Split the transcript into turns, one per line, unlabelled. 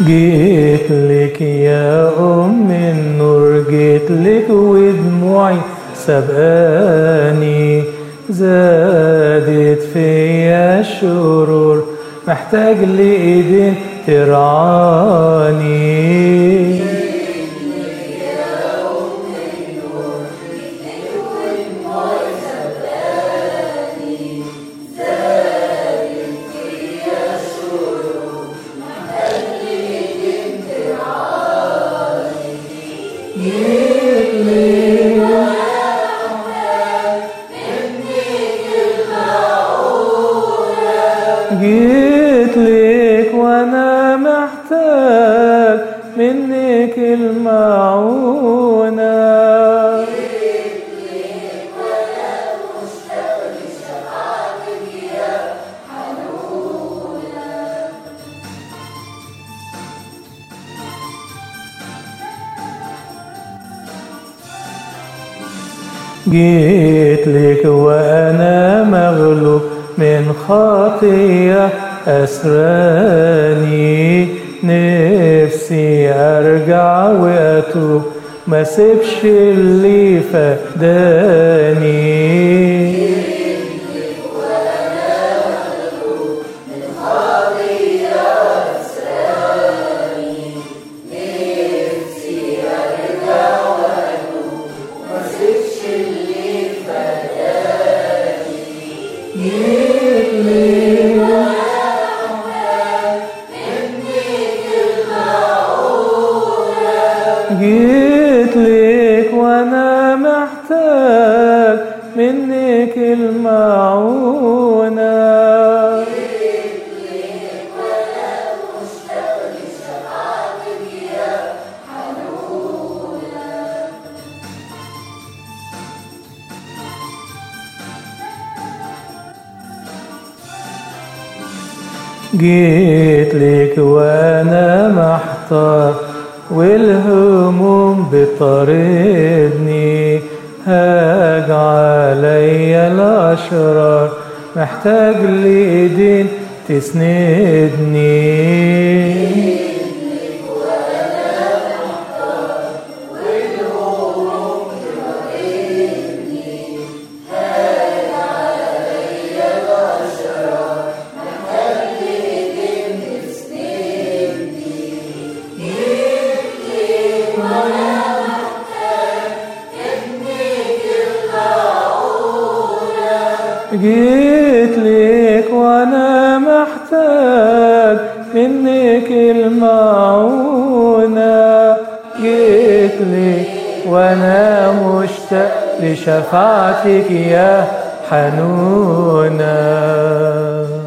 جيت لك يا أم النور جيت لك ودموعي سبقاني زادت فيا الشرور محتاج لإيدين ترعاني جيت لك وانا محتاج منك المعونة جيت لك وانا مغلوب من خطية أسراني نفسي أرجع وأتوب ما سيبش اللي فداني جيت لك وانا محتاج منك المعونة جيت لك وانا محتار والهموم بتطاردني هاج عليا الاشرار محتاج لايدين تسندني جيت لك وانا محتاج منك المعونة جيت لك وانا مشتاق لشفاعتك يا حنونه